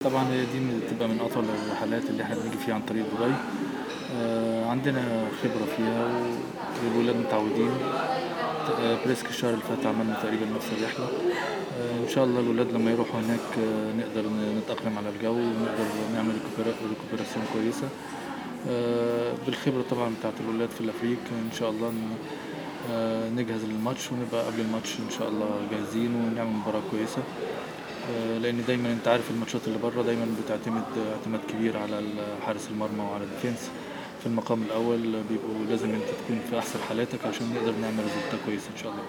طبعًا هي دي من بتبقى من أطول الرحلات اللي إحنا بنيجي فيها عن طريق دبي، آآ عندنا خبرة فيها والولاد متعودين، آآ بريسك الشهر اللي فات عملنا تقريبًا نفس الرحلة، آآ إن شاء الله الولاد لمّا يروحوا هناك نقدر ن نتأقلم على الجو ونقدر نعمل ريكوبرا ريكوبراسيون كويسة، آآ بالخبرة طبعًا بتاعة الولاد في الأفريق إن شاء الله ن آآ نجهز للماتش ونبقى قبل الماتش إن شاء الله جاهزين ونعمل مباراة كويسة، آآ لإن دايمًا أنت عارف الماتشات اللي برّه دايمًا بتعتمد اعتماد كبير على ال حارس المرمى وعلى الديفنس في المقام الأول بيبقوا لازم أنت تكون في أحسن حالاتك عشان نقدر نعمل ريزولتا كويسة إن شاء الله.